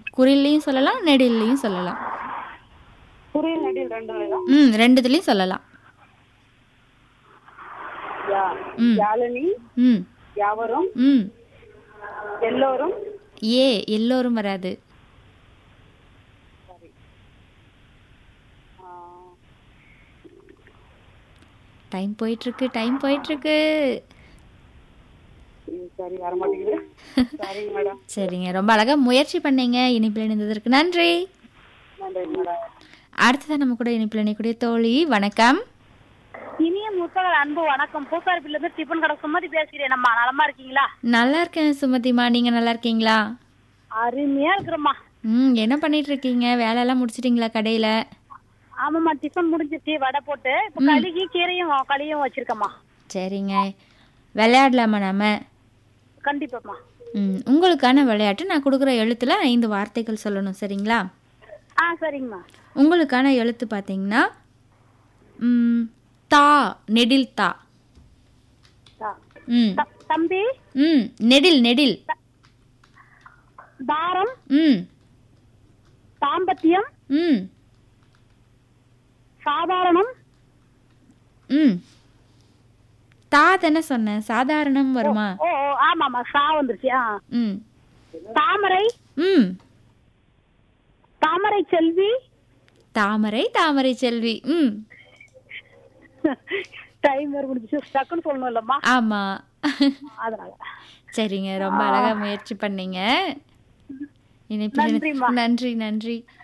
குறில்லையும் சொல்லலாம் நெடில்லையும் சொல்லலாம் குறியில் நடில் ரெண்டு வேணும் ம் ரெண்டுத்துலேயும் சொல்லலாம் யா ம். யாழினி ம் யாவரும் ம் எல்லோரும் ஏ எல்லோரும் வராது ஆ, டைம் போயிட்டுருக்கு டைம் போயிட்டுருக்கு ம், சரி வர மாட்டேங்குது சரிங்க மேடம் சரிங்க ரொம்ப அழகாக முயற்சி பண்ணீங்க இனிப்பில் இணைந்ததற்கு நன்றி நன்றி மேடம் அடுத்ததான் நம்ம கூட இனிப்பில் இணைக்கூடிய தோழி வணக்கம் இனிய முத்தகர் அன்பு வணக்கம் பூக்காரிப்பில இருந்து டிஃபன் கடை சுமதி பேசுகிறேன் நம்ம நலமா இருக்கீங்களா நல்லா இருக்கேன் சுமதிமா நீங்கள் நல்லா இருக்கீங்களா அருமையா இருக்கிறோம்மா ம் என்ன பண்ணிட்டு இருக்கீங்க வேலையெல்லாம் முடிச்சிட்டிங்களா கடையில் ஆமாம்மா டிஃபன் முடிஞ்சிருச்சு வடை போட்டு இப்போ களிக்கு கீரையும் களியும் வச்சிருக்கம்மா சரிங்க விளையாடலாமா நாம கண்டிப்பாம்மா ம் உங்களுக்கான விளையாட்டு நான் கொடுக்குற எழுத்தில் ஐந்து வார்த்தைகள் சொல்லணும் சரிங்களா ஆ சரிங்கம்மா உங்களுக்கான எழுத்து பார்த்தீங்கன்னா ம், தா நெடில் தா தா- ம் த- தம்பி ம் நெடில் நெடில் தாரம் ம் தாம்பத்தியம் ம் சாதாரணம் ம் தா தானே சொன்னேன் சாதாரணம் வருமா ஓ ஓ ஆமாம்மா சா வந்துருச்சு ஆ ம் தாமரை ம் தாமரை செல்வி தாமரை தாமரை செல்வி ம் டைம் வேறு முடிஞ்சிச்சு டக்குன்னு சொல்லணும் இல்லம்மா ஆமாம் அதனால சரிங்க ரொம்ப அழகா முயற்சி பண்ணீங்க இணைப்பில் இணை- நன்றிம்மா. நன்றி நன்றி